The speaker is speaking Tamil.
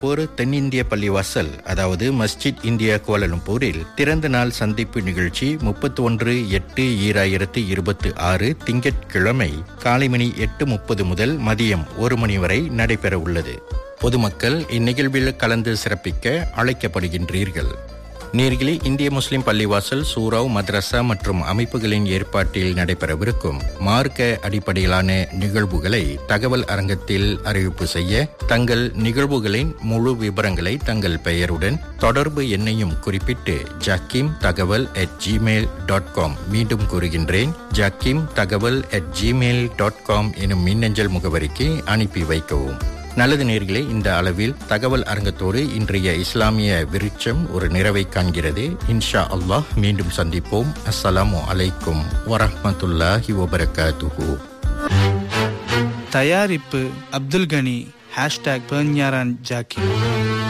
ஒரு தென்னிந்திய பள்ளிவாசல் அதாவது மஸ்ஜித் இந்தியா கோலலம்பூரில் திறந்த நாள் சந்திப்பு நிகழ்ச்சி முப்பத்தி ஒன்று எட்டு ஈராயிரத்து இருபத்தி ஆறு திங்கட்கிழமை காலை மணி எட்டு முப்பது முதல் மதியம் ஒரு மணி வரை நடைபெற உள்ளது பொதுமக்கள் இந்நிகழ்வில் கலந்து சிறப்பிக்க அழைக்கப்படுகின்றீர்கள் நேர்களே இந்திய முஸ்லிம் பள்ளிவாசல் சூராவ் மദ്രസா மற்றும் அமைப்புகளின் ஏற்பாட்டில் நடைபெறவிருக்கும் மார்க்க அடிப்படையிலான நிகழ்வுகளை தகவல் அரங்கத்தில் அறிவிப்பு செய்ய தங்கள் நிகழ்வுகளின் முழு விவரங்களை தங்கள் பெயருடன் தொடர்பு எண்ணையும் குறிப்பிட்டு ஜக்கீம் தகவல் அட் ஜிமெயில் டாட் காம் மீண்டும் கூறுகின்றேன் ஜக்கீம் தகவல் அட் ஜிமெயில் டாட் காம் எனும் மின்னஞ்சல் முகவரிக்கு அனுப்பி வைக்கவும் நல்லது நேர்களே இந்த அளவில் தகவல் அரங்கத்தோடு இன்றைய இஸ்லாமிய விருட்சம் ஒரு நிறைவை காண்கிறது இன்ஷா அல்லாஹ் மீண்டும் சந்திப்போம் அஸ்ஸலாமு அலைக்கும் வரஹ்மத்துல்லாஹி வபரகாத்துஹு தயாரிப்பு அப்துல் கனி ஹேஷ்டாக் பெர்ஞாரான் ஜாக்கி